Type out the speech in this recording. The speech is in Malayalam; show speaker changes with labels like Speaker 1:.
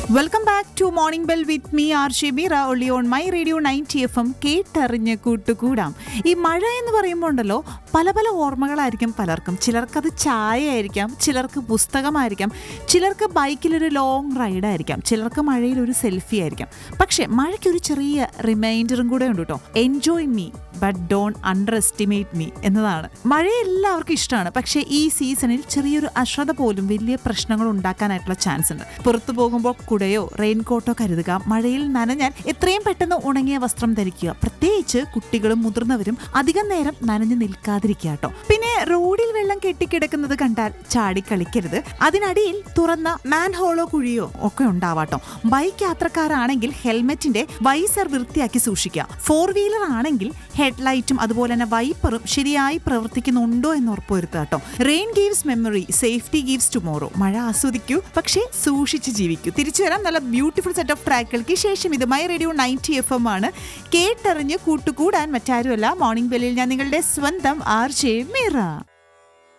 Speaker 1: welcome back to morning bell with me R Shebeera ഒള്ളി on My Radio ninety F M കേട്ടറിഞ്ഞ് കൂട്ടുകൂടാം ഈ മഴ എന്ന് പറയുമ്പോൾ ഉണ്ടല്ലോ പല പല ഓർമ്മകളായിരിക്കും പലർക്കും ചിലർക്കത് ചായ ആയിരിക്കാം ചിലർക്ക് പുസ്തകമായിരിക്കാം ചിലർക്ക് ബൈക്കിലൊരു ലോങ് റൈഡായിരിക്കാം ചിലർക്ക് മഴയിൽ ഒരു സെൽഫി ആയിരിക്കാം പക്ഷേ മഴയ്ക്കൊരു ചെറിയ റിമൈൻഡറും കൂടെ ഉണ്ട് കേട്ടോ enjoy me but don't underestimate me എന്നതാണ് മഴ എല്ലാവർക്കും ഇഷ്ടമാണ് പക്ഷേ ഈ സീസണിൽ ചെറിയൊരു അശ്രദ്ധ പോലും വലിയ പ്രശ്നങ്ങൾ ഉണ്ടാക്കാനായിട്ടുള്ള ചാൻസ് ഉണ്ട് പുറത്തു പോകുമ്പോൾ കുടയോ റെയിൻകോട്ടോ കരുതുക മഴയിൽ നനഞ്ഞാൽ എത്രയും പെട്ടെന്ന് ഉണങ്ങിയ വസ്ത്രം ധരിക്കുക പ്രത്യേകിച്ച് കുട്ടികളും മുതിർന്നവരും അധികം നേരം നനഞ്ഞു നിൽക്കാതിരിക്കുക കേട്ടോ പിന്നെ റോഡിൽ വെള്ളം കെട്ടിക്കിടക്കുന്നത് കണ്ടാൽ ചാടി കളിക്കരുത് അതിനടിയിൽ തുറന്ന മാൻ ഹോളോ കുഴിയോ ഒക്കെ ഉണ്ടാവാട്ടോ ബൈക്ക് യാത്രക്കാരാണെങ്കിൽ ഹെൽമെറ്റിന്റെ വൈസർ വൃത്തിയാക്കി സൂക്ഷിക്കുക ഫോർ വീലർ ആണെങ്കിൽ ഹെഡ്ലൈറ്റും അതുപോലെ തന്നെ വൈപ്പറും ശരിയായി പ്രവർത്തിക്കുന്നുണ്ടോ എന്ന് ഉറപ്പുവരുത്തുക കേട്ടോ rain gives memory safety gives tomorrow മഴ ആസ്വദിക്കൂ പക്ഷേ സൂക്ഷിച്ച് ജീവിക്കൂ തിരിച്ചു വരാം നല്ല ബ്യൂട്ടിഫുൾ സെറ്റ് ഓഫ് ട്രാക്കുകൾക്ക് ശേഷം ഇത് My Radio ninety F M ആണ് കേട്ടറിഞ്ഞ് കൂട്ടുകൂടാൻ മറ്റാരുമല്ല മോർണിംഗ് ബെല്ലിൽ ഞാൻ നിങ്ങളുടെ സ്വന്തം ആർ ജെ മീറ